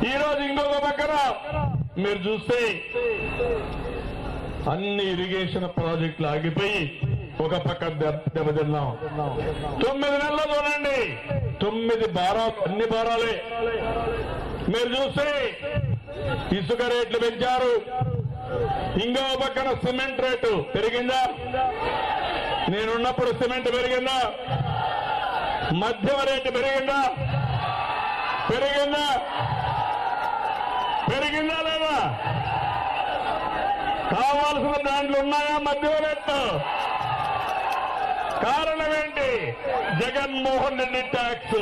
ఈ రోజు ఇంకొక పక్కన మీరు చూస్తే అన్ని ఇరిగేషన్ ప్రాజెక్టులు ఆగిపోయి ఒక పక్క దెబ్- దెబ్బతిన్నాం తొమ్మిది నెలలు చూడండి తొమ్మిది భారాలు అన్ని భారాలే మీరు చూస్తే ఇసుక రేట్లు పెంచారు ఇంకో పక్కన సిమెంట్ రేటు పెరిగిందా నేనున్నప్పుడు సిమెంట్ పెరిగిందా మధ్యమ రేటు పెరిగిందా పెరిగిందా పెరిగిందా లేదా కావాల్సిన దాంట్లో ఉన్నాయా మధ్యమ రేట్లు కారణం ఏంటి Jaganmohan Reddy tax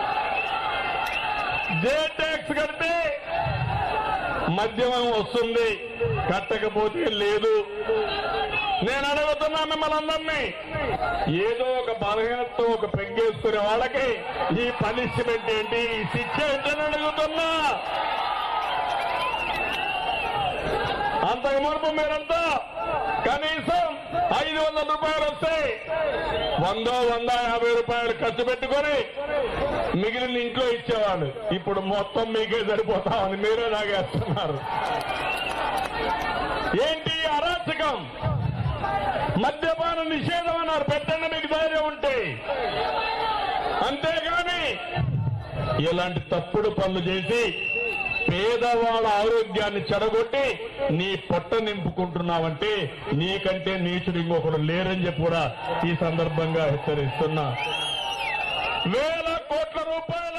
J tax కడితే మద్యమం వస్తుంది కట్టకపోతే లేదు నేను అడుగుతున్నా మిమ్మల్ని అందరినీ ఏదో ఒక బలహీనతో ఒక పెగ్గేసుకునే వాళ్ళకి ఈ పనిష్మెంట్ ఏంటి ఈ శిక్ష ఏంటని అడుగుతున్నా అంతకు మునుపు మీరంతా కనీసం ఐదు వందల రూపాయలు వస్తే వందో వంద యాభై రూపాయలు ఖర్చు పెట్టుకొని మిగిలిన ఇంట్లో ఇచ్చేవాళ్ళు ఇప్పుడు మొత్తం మీకే సరిపోతామని మీరే లాగేస్తున్నారు ఏంటి ఈ అరాచకం మద్యపాన నిషేధం అన్నారు పెట్టండి మీకు ధైర్యం ఉంటే అంతేగాని ఇలాంటి తప్పుడు పనులు చేసి పేదవాళ్ళ ఆరోగ్యాన్ని చెడగొట్టి నీ పొట్ట నింపుకుంటున్నావంటే నీకంటే నీచుడు ఇంకొకడు లేరని చెప్పి కూడా ఈ సందర్భంగా హెచ్చరిస్తున్నా వేల కోట్ల రూపాయల